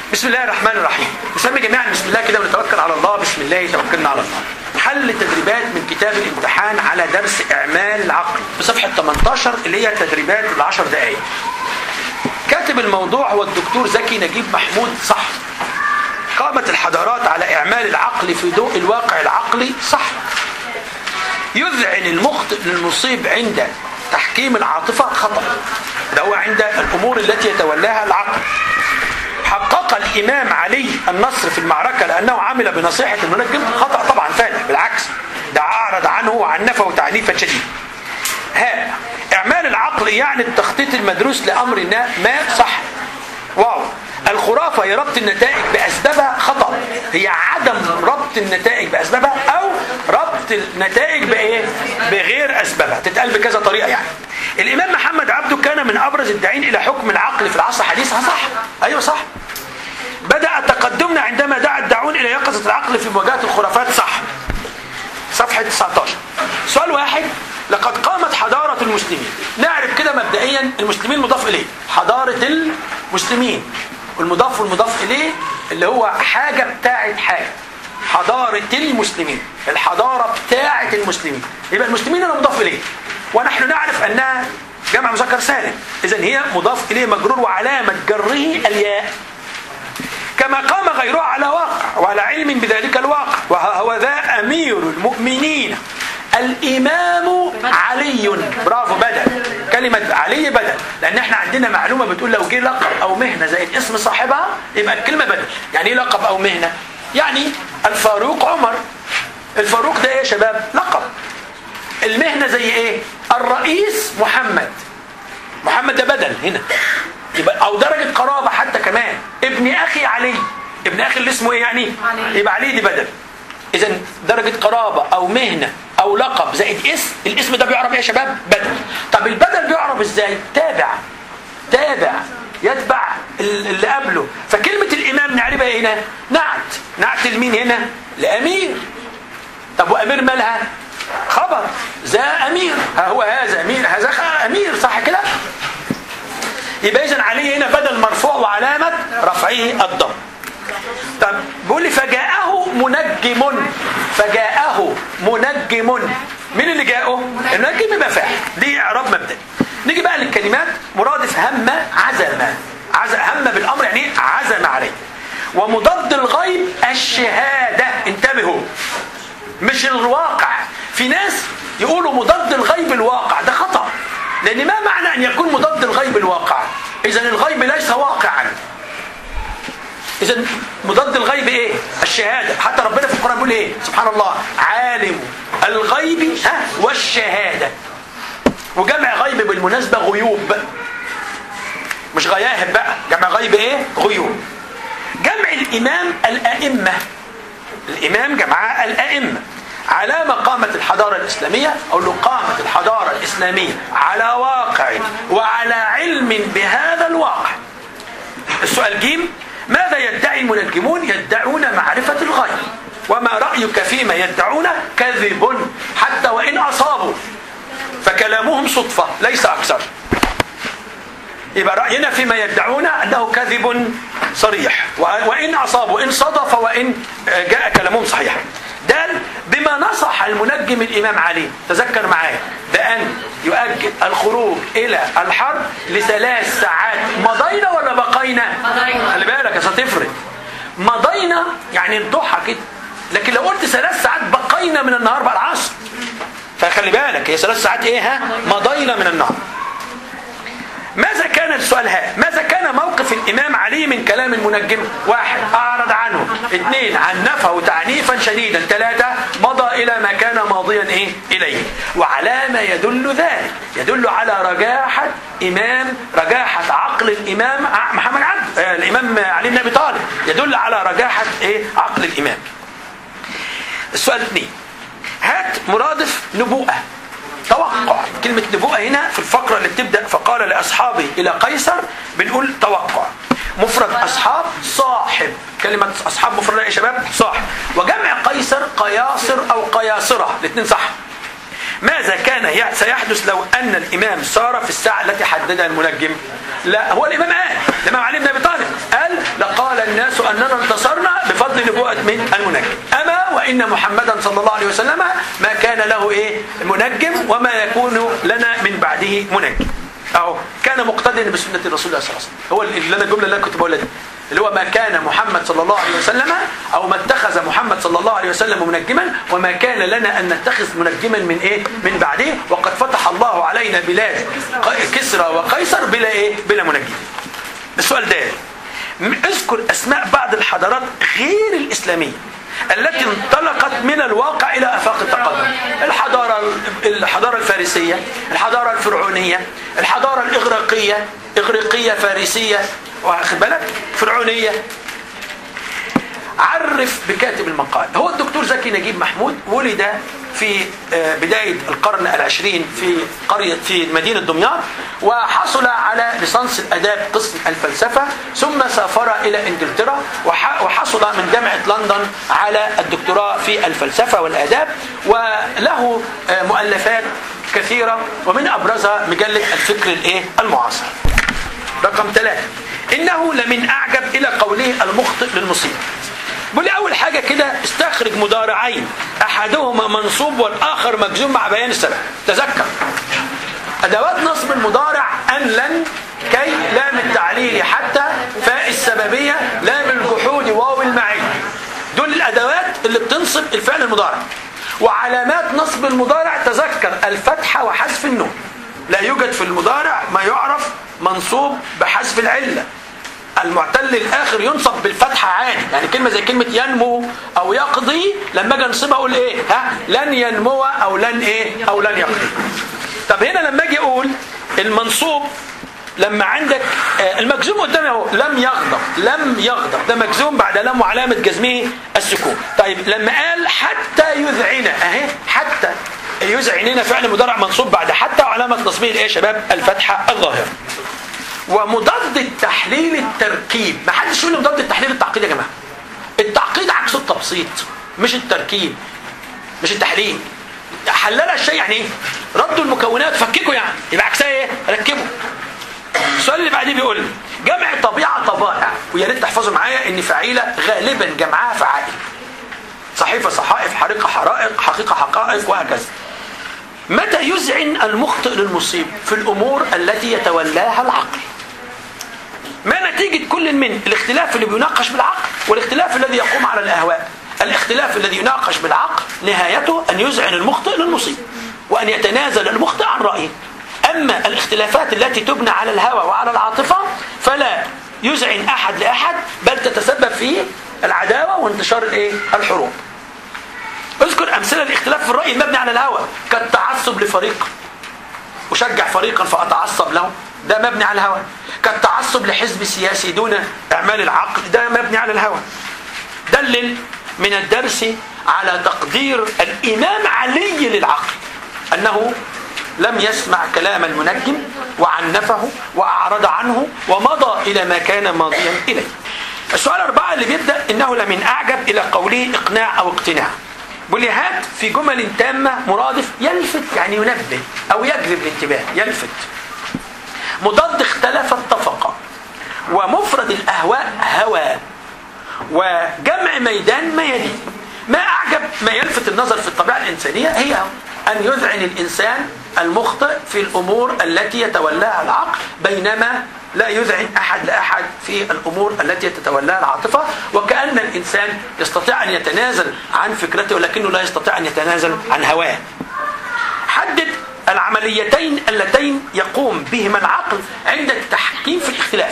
بسم الله الرحمن الرحيم نسمي جميعا بسم الله كده ونتوكل على الله بسم الله توكلنا على الله حل تدريبات من كتاب الامتحان على درس اعمال العقل بصفحه 18 اللي هي تدريبات ال 10 دقائق كاتب الموضوع هو الدكتور زكي نجيب محمود صح قامت الحضارات على اعمال العقل في ضوء الواقع العقلي صح يذعن المخطئ للمصيب عند تحكيم العاطفه خطا ده هو عند الامور التي يتولاها العقل حقق الإمام علي النصر في المعركة لأنه عمل بنصيحة المنجم خطأ طبعا فعلا بالعكس ده أعرض عنه وعنفه تعنيفا شديدا ها إعمال العقل يعني التخطيط المدروس لأمر ما صح واو الخرافة هي ربط النتائج بأسبابها خطأ هي عدم ربط النتائج بأسبابها أو ربط النتائج بإيه؟ بغير أسبابها تتقال بكذا طريقة يعني الإمام محمد عبده كان من أبرز الداعين إلى حكم العقل في العصر الحديث صح أيوة صح بدأ تقدمنا عندما دعا الداعون إلى يقظة العقل في مواجهة الخرافات صح صفحة 19 سؤال واحد لقد قامت حضارة المسلمين نعرف كده مبدئيا المسلمين مضاف إليه حضارة المسلمين والمضاف والمضاف إليه اللي هو حاجة بتاعت حاجة حضارة المسلمين الحضارة بتاعت المسلمين يبقى المسلمين أنا مضاف إليه ونحن نعرف أنها جمع مذكر سالم إذا هي مضاف إليه مجرور وعلامة جره الياء كما قام غيره على واقع وعلى علم بذلك الواقع وهو ذا أمير المؤمنين الإمام علي برافو بدل كلمة علي بدل لأن احنا عندنا معلومة بتقول لو جه لقب أو مهنة زي اسم صاحبها يبقى الكلمة بدل يعني ايه لقب أو مهنة يعني الفاروق عمر الفاروق ده ايه يا شباب لقب المهنة زي ايه الرئيس محمد محمد ده بدل هنا يبقى او درجة قرابة حتى كمان ابن اخي علي ابن اخي اللي اسمه ايه يعني علي. يبقى علي دي بدل اذا درجة قرابة او مهنة او لقب زائد اسم الاسم ده بيعرف ايه يا شباب بدل طب البدل بيعرف ازاي تابع تابع يتبع اللي قبله فكلمة الامام نعرفها ايه هنا نعت نعت لمين هنا لامير طب وامير مالها خبر ذا امير ها هو هذا امير هذا امير صح كده يبقى اذا عليه هنا بدل مرفوع وعلامة رفعه الضم طب بيقول لي فجاءه منجم فجاءه منجم مين اللي جاءه المنجم يبقى فاعل دي اعراب مبدئي نيجي بقى للكلمات مرادف هم عزم عزم هم بالامر يعني عزم عليه ومضاد الغيب الشهاده انتبهوا مش الواقع في ناس يقولوا مضاد الغيب الواقع ده خطأ لأن ما معنى أن يكون مضاد الغيب الواقع إذا الغيب ليس واقعا إذا مضاد الغيب إيه الشهادة حتى ربنا في القرآن بيقول إيه سبحان الله عالم الغيب ها والشهادة وجمع غيب بالمناسبة غيوب مش غياهب بقى جمع غيب إيه غيوب جمع الإمام الأئمة الإمام جمع الأئمة على ما قامت الحضارة الإسلامية أو له قامت الحضارة الإسلامية على واقع وعلى علم بهذا الواقع السؤال جيم ماذا يدعي المنجمون يدعون معرفة الغيب وما رأيك فيما يدعون كذب حتى وإن أصابوا فكلامهم صدفة ليس أكثر يبقى رأينا فيما يدعون أنه كذب صريح وإن أصابوا إن صدف وإن جاء كلامهم صحيح دال بما نصح المنجم الإمام علي تذكر معايا بأن يؤجل الخروج إلى الحرب لثلاث ساعات مضينا ولا بقينا خلي بالك يا هتفرق مضينا يعني الضحى كده لكن لو قلت ثلاث ساعات بقينا من النهار بقى العصر فخلي بالك هي ثلاث ساعات ايه ها مضينا من النهار ماذا كان السؤال ها ماذا كان موقف الإمام علي من كلام المنجم واحد أعرض عنه اثنين عنفه تعنيفا شديدا ثلاثة مضى إلى ما كان ماضيا إيه؟ إليه وعلى ما يدل ذلك يدل على رجاحة إمام رجاحة عقل الإمام محمد عبد آه الإمام علي بن أبي طالب يدل على رجاحة إيه؟ عقل الإمام السؤال اثنين هات مرادف نبوءة توقع كلمة نبوءة هنا في الفقرة اللي بتبدأ فقال لأصحابه إلى قيصر بنقول توقع مفرد أصحاب صاحب كلمة أصحاب مفرد يا شباب صاحب وجمع قيصر قياصر أو قياصرة الاثنين صح ماذا كان سيحدث لو أن الإمام سار في الساعة التي حددها المنجم لا هو الإمام قال الإمام علي بن أبي طالب قال لقال الناس أننا انتصرنا بفضل نبوءة من المنجم أما وإن محمدا صلى الله عليه وسلم ما كان له إيه منجم وما يكون لنا من بعده منجم أهو كان مقتديا بسنة الرسول صلى الله عليه وسلم هو اللي أنا الجملة اللي أنا كنت بقولها دي اللي هو ما كان محمد صلى الله عليه وسلم أو ما اتخذ محمد صلى الله عليه وسلم منجما وما كان لنا أن نتخذ منجما من إيه من بعده وقد فتح الله علينا بلاد كسرى وقيصر بلا إيه بلا منجم السؤال ده اذكر أسماء بعض الحضارات غير الإسلامية التي انطلقت من الواقع إلى أفاق التقدم الحضارة الحضارة الفارسية الحضارة الفرعونية الحضارة الإغريقية إغريقية فارسية واخد بالك فرعونية عرف بكاتب المقال هو الدكتور زكي نجيب محمود ولد في بداية القرن العشرين في قرية في مدينة دمياط وحصل على ليسانس الآداب قسم الفلسفة ثم سافر إلى إنجلترا وحصل من جامعة لندن على الدكتوراه في الفلسفة والآداب وله مؤلفات كثيرة ومن أبرزها مجلة الفكر الإيه المعاصر رقم ثلاثة إنه لمن أعجب إلى قوله المخطئ للمصيبة بيقول لي أول حاجة كده استخرج مضارعين أحدهما منصوب والآخر مجزوم مع بيان السبب تذكر أدوات نصب المضارع أن لن كي لام التعليل حتى فاء السببية لام الجحود واو المعين دول الأدوات اللي بتنصب الفعل المضارع وعلامات نصب المضارع تذكر الفتحة وحذف النون لا يوجد في المضارع ما يعرف منصوب بحذف العلة المعتل الاخر ينصب بالفتحه عادي يعني كلمه زي كلمه ينمو او يقضي لما اجي انصبها اقول ايه ها لن ينمو او لن ايه او لن يقضي طب هنا لما اجي اقول المنصوب لما عندك المجزوم قدامي اهو لم يغضب لم يغضب ده مجزوم بعد لم وعلامه جزمه السكون طيب لما قال حتى يذعن اهي حتى يذعن هنا فعل مضارع منصوب بعد حتى وعلامه نصبه الايه يا شباب الفتحه الظاهره ومضاد التحليل التركيب ما حدش يقول لي مضاد التحليل التعقيد يا جماعه التعقيد عكس التبسيط مش التركيب مش التحليل حلل الشيء يعني ايه ردوا المكونات فككوا يعني يبقى عكسها ايه ركبوا السؤال اللي بعديه بيقول لي جمع طبيعه طبائع ويا ريت تحفظوا معايا ان فعيله غالبا جمعها فعائل صحيفه صحائف حريقه حرائق حقيقه حقائق وهكذا متى يذعن المخطئ للمصيب في الامور التي يتولاها العقل ما نتيجة كل من الاختلاف اللي بيناقش بالعقل والاختلاف الذي يقوم على الأهواء الاختلاف الذي يناقش بالعقل نهايته أن يزعن المخطئ للمصيب وأن يتنازل المخطئ عن رأيه أما الاختلافات التي تبنى على الهوى وعلى العاطفة فلا يزعن أحد لأحد بل تتسبب في العداوة وانتشار الايه الحروب اذكر أمثلة الاختلاف في الرأي المبني على الهوى كالتعصب لفريق أشجع فريقا فأتعصب له ده مبني على الهوى كالتعصب لحزب سياسي دون اعمال العقل ده مبني على الهوى دلل من الدرس على تقدير الامام علي للعقل انه لم يسمع كلام المنجم وعنفه واعرض عنه ومضى الى ما كان ماضيا اليه السؤال أربعة اللي بيبدأ إنه لمن أعجب إلى قوله إقناع أو اقتناع بيقول هات في جمل تامة مرادف يلفت يعني ينبه أو يجذب الانتباه يلفت مضاد اختلف اتفق ومفرد الأهواء هوى وجمع ميدان ميادين ما أعجب ما يلفت النظر في الطبيعة الإنسانية هي أن يذعن الإنسان المخطئ في الأمور التي يتولاها العقل بينما لا يذعن أحد لأحد في الأمور التي تتولاها العاطفة وكأن الإنسان يستطيع أن يتنازل عن فكرته ولكنه لا يستطيع أن يتنازل عن هواه حدد العمليتين اللتين يقوم بهما العقل عند التحكيم في الاختلاف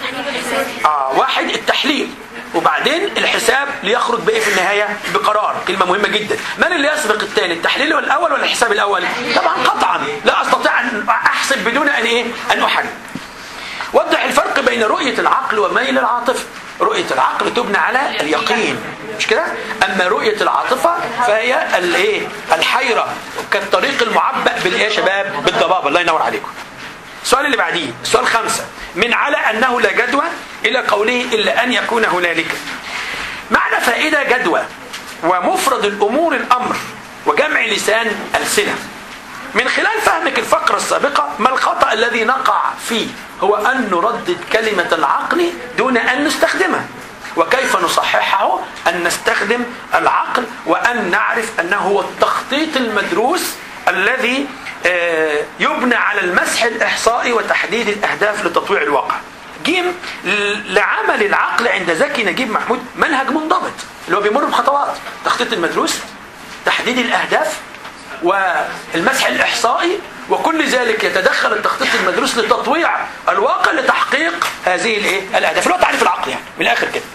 آه واحد التحليل وبعدين الحساب ليخرج بايه في النهايه بقرار كلمه مهمه جدا من اللي يسبق الثاني التحليل الاول ولا الحساب الاول طبعا قطعا لا استطيع ان احسب بدون ان ايه ان احلل وضح الفرق بين رؤيه العقل وميل العاطفه رؤيه العقل تبنى على اليقين مش كده اما رؤيه العاطفه فهي الايه الحيره كالطريق المعبأ بالايه يا شباب بالضباب الله ينور عليكم السؤال اللي بعديه السؤال خمسة من على أنه لا جدوى إلى قوله إلا أن يكون هنالك معنى فائدة جدوى ومفرد الأمور الأمر وجمع لسان ألسنة من خلال فهمك الفقرة السابقة ما الخطأ الذي نقع فيه هو أن نردد كلمة العقل دون أن نستخدمها وكيف نصححه أن نستخدم العقل وأن نعرف أنه هو التخطيط المدروس الذي آه، يبنى على المسح الإحصائي وتحديد الأهداف لتطويع الواقع جيم لعمل العقل عند زكي نجيب محمود منهج منضبط اللي هو بيمر بخطوات تخطيط المدروس تحديد الأهداف والمسح الإحصائي وكل ذلك يتدخل التخطيط المدروس لتطويع الواقع لتحقيق هذه الايه الاهداف اللي هو تعريف العقل يعني من الاخر كده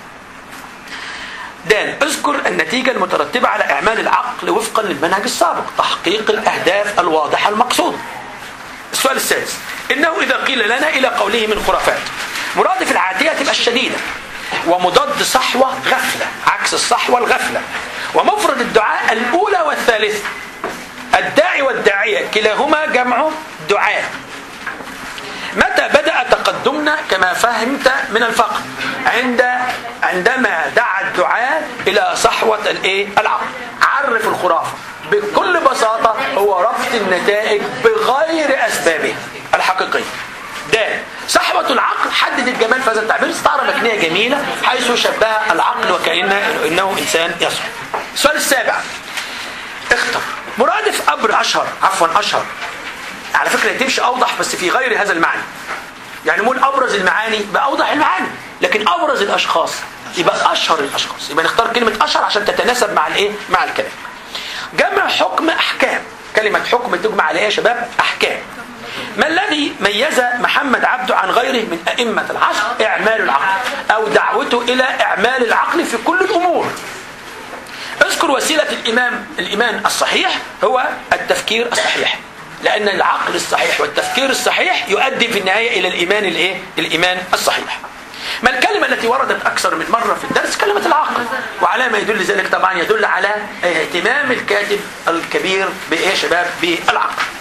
دان اذكر النتيجة المترتبة على إعمال العقل وفقا للمنهج السابق تحقيق الأهداف الواضحة المقصودة السؤال السادس إنه إذا قيل لنا إلى قوله من خرافات مرادف العادية تبقى الشديدة ومضاد صحوة غفلة عكس الصحوة الغفلة ومفرد الدعاء الأولى والثالثة الداعي والداعية كلاهما جمع دعاء متى بدأ تقدمنا كما فهمت من الفقر عند عندما دعا الدعاء إلى صحوة الايه العقل عرف الخرافة بكل بساطة هو ربط النتائج بغير أسبابها الحقيقية ده صحوة العقل حدد الجمال في هذا التعبير استعارة مكنية جميلة حيث شبه العقل وكأنه إنه إنسان يصحو السؤال السابع اختر مرادف أبر أشهر عفوا أشهر على فكرة تمشي أوضح بس في غير هذا المعنى يعني مول أبرز المعاني بأوضح المعاني لكن أبرز الأشخاص يبقى أشهر الأشخاص يبقى نختار كلمة أشهر عشان تتناسب مع الإيه مع الكلام جمع حكم أحكام كلمة حكم تجمع على إيه يا شباب أحكام ما الذي ميز محمد عبده عن غيره من أئمة العصر إعمال العقل أو دعوته إلى إعمال العقل في كل الأمور اذكر وسيلة الإمام الإيمان الصحيح هو التفكير الصحيح لأن العقل الصحيح والتفكير الصحيح يؤدي في النهاية إلى الإيمان الإيه؟ الإيمان الصحيح ما الكلمة التي وردت أكثر من مرة في الدرس كلمة العقل وعلى ما يدل ذلك طبعا يدل على اهتمام الكاتب الكبير بإيه يا شباب بالعقل